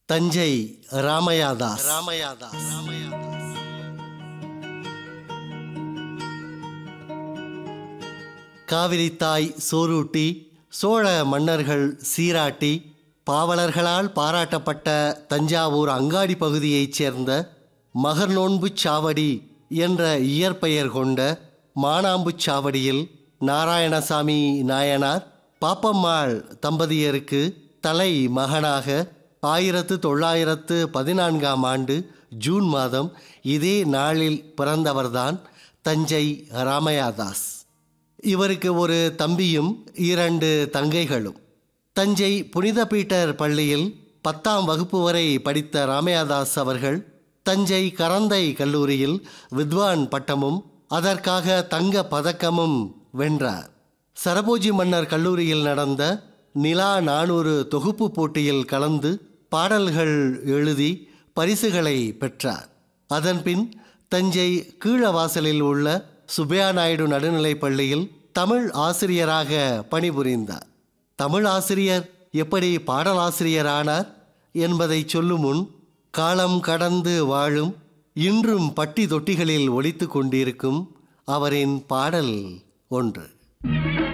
தஞ்சை ராமயாதாஸ் ராமயாதாஸ் காவிரி தாய் சோரூட்டி சோழ மன்னர்கள் சீராட்டி பாவலர்களால் பாராட்டப்பட்ட தஞ்சாவூர் அங்காடி பகுதியைச் சேர்ந்த மகர்நோன்புச் சாவடி என்ற இயற்பெயர் கொண்ட மானாம்புச் சாவடியில் நாராயணசாமி நாயனார் பாப்பம்மாள் தம்பதியருக்கு தலை மகனாக ஆயிரத்து தொள்ளாயிரத்து பதினான்காம் ஆண்டு ஜூன் மாதம் இதே நாளில் பிறந்தவர்தான் தஞ்சை ராமயாதாஸ் இவருக்கு ஒரு தம்பியும் இரண்டு தங்கைகளும் தஞ்சை புனித பீட்டர் பள்ளியில் பத்தாம் வகுப்பு வரை படித்த ராமயாதாஸ் அவர்கள் தஞ்சை கரந்தை கல்லூரியில் வித்வான் பட்டமும் அதற்காக தங்க பதக்கமும் வென்றார் சரபோஜி மன்னர் கல்லூரியில் நடந்த நிலா நானூறு தொகுப்பு போட்டியில் கலந்து பாடல்கள் எழுதி பரிசுகளை பெற்றார் அதன்பின் தஞ்சை கீழவாசலில் உள்ள சுப்பையா நாயுடு நடுநிலைப் பள்ளியில் தமிழ் ஆசிரியராக பணிபுரிந்தார் தமிழ் ஆசிரியர் எப்படி பாடலாசிரியரானார் என்பதை சொல்லும் முன் காலம் கடந்து வாழும் இன்றும் பட்டி தொட்டிகளில் ஒலித்து கொண்டிருக்கும் அவரின் பாடல் ஒன்று